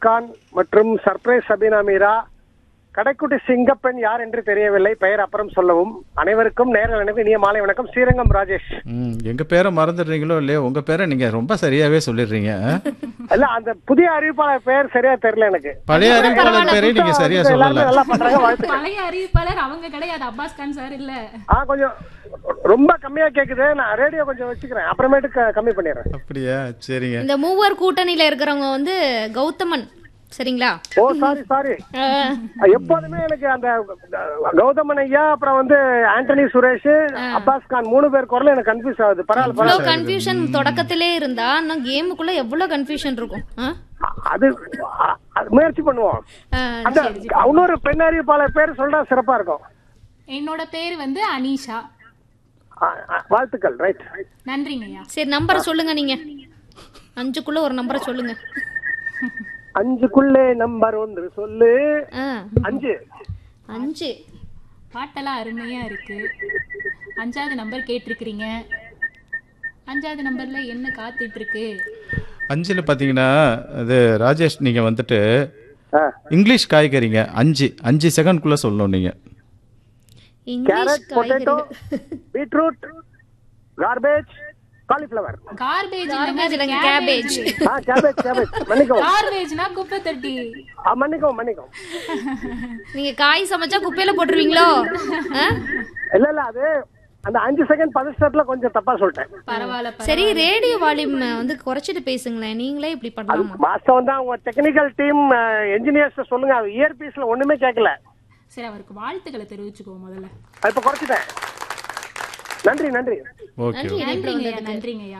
கான் மற்றும் சர்ப்ரைஸ் சபீனா மீரா கடைக்குட்டி சிங்கப்பெண் யார் என்று தெரியவில்லை பெயர் அப்புறம் சொல்லவும் அனைவருக்கும் நேரில் எனக்கு இனிய மாலை வணக்கம் ஸ்ரீரங்கம் ராஜேஷ் ம் எங்கள் பேரை மறந்துடுறீங்களோ இல்லையோ உங்கள் பேரை நீங்கள் ரொம்ப சரியாகவே சொல்லிடுறீங்க ஆ? இல்ல அந்த புதிய அறிவிப்பாளர் பெயர் சரியா தெரியல எனக்கு பழைய அறிவிப்பாளர் பேரை நீங்கள் சரியாக எல்லாருமே சொல்லலை நல்லா பண்றாங்க வாழ்த்து பழைய அறிவிப்பாளர் அவங்க கிடையாது அப்பாஸ் கான் சார் இல்ல ஆ கொஞ்சம் ரொம்ப கம்மியா கேக்குது நான் ரேடியோ கொஞ்சம் வச்சுக்கிறேன் அப்புறமேட்டு க- கம்மி பண்ணிடுறேன் அப்படியா சரிங்க இந்த மூவர் கூட்டணியில இருக்கிறவங்க வந்து கௌதமன் சரிங்களா ஓ சாரி சாரி எப்போதுமே எனக்கு அந்த கௌதமன் ஐயா அப்புறம் வந்து ஆண்டனி சுரேஷ் அப்பாஸ் கான் மூணு பேர் குரல் எனக்கு கன்ஃபியூஸ் ஆகுது பரவாயில்ல இவ்வளவு பரவாயில்ல கன்ஃபியூஷன் தொடக்கத்திலே இருந்தா இன்னும் கேமுக்குள்ள எவ்வளவு கன்ஃபியூஷன் இருக்கும் ஆ? அது அ- அது முயற்சி பண்ணுவோம் ஆ, அந்த இன்னொரு பெண் அறிவிப்பாளர் பேர் சொல்றா சிறப்பா இருக்கும் என்னோட பேர் வந்து அனீஷா அ, அ, வாழ்த்துக்கள் ரைட் நன்றிங்க ஐயா சரி நம்பரை சொல்லுங்க நீங்க அஞ்சுக்குள்ள ஒரு நம்பரை சொல்லுங்க அஞ்சுக்குள்ளே நம்பர் ஒன்று சொல்லு ஆ, அஞ்சு அஞ்சு பாட்டெல்லாம் அருமையா இருக்கு அஞ்சாவது நம்பர் கேட்டிருக்கிறீங்க அஞ்சாவது நம்பர்ல என்ன காத்துட்டு இருக்கு அஞ்சில் பார்த்தீங்கன்னா இது ராஜேஷ் நீங்கள் வந்துட்டு ஆ. இங்கிலீஷ் காய்கறிங்க அஞ்சு அஞ்சு செகண்ட்குள்ளே சொல்லணும் நீங்கள் இங்கிலீஷ் கேரட் பொட்டேட்டோ காய்கறி beetroot garbage cauliflower garbage Garbage இல்லைங்க, cabbage. ஆ கேபேஜ் கேபேஜ் மன்னிக்கவும் கார்பேஜ்னா குப்பை தட்டி ஆ, மன்னிக்கவும் மன்னிக்கவும் நீங்க காய் சமைச்சா குப்பையில போட்டுருவீங்களோ ஆ? இல்ல இல்ல அது அந்த அஞ்சு செகண்ட் பதஷ்டத்துல கொஞ்சம் தப்பா சொல்லிட்டேன் பரவாயில்ல பரவாயில்ல. சரி ரேடியோ வால்யூம் வந்து குறைச்சிட்டு பேசுங்களேன் நீங்களே இப்படி பண்ணலாமா வாஸ்தவம் தான் உங்க டெக்னிக்கல் டீம் என்ஜினியர்ஸ் சொல்லுங்க இயர்பீஸ்ல ஒண்ணுமே கேட்கல சரி அவருக்கு வாழ்த்துக்களை தெரிவிச்சுக்கோ முதல்ல அது இப்ப குறைச்சிட்டேன் நன்றி நன்றி ஓகே நன்றிங்க ஐயா நன்றிங்க ஐயா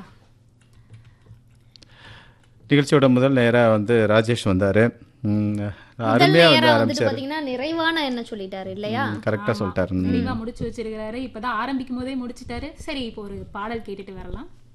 நிகழ்ச்சியோட முதல் நேராக வந்து ராஜேஷ் வந்தார் முதல் அருமையாக வந்து நேரம் வந்துட்டு ஆரம்பிச்சார் பாத்தீங்கன்னா நிறைவான என்ன சொல்லிட்டாரு இல்லையா கரெக்டாக சொல்லிட்டாரு ம். தெளிவா முடிச்சு வச்சிருக்கிறாரு இப்பதான் ஆரம்பிக்கும் போதே முடிச்சிட்டாரு சரி இப்போ ஒரு பாடல் கேட்டுட்டு வரலாம்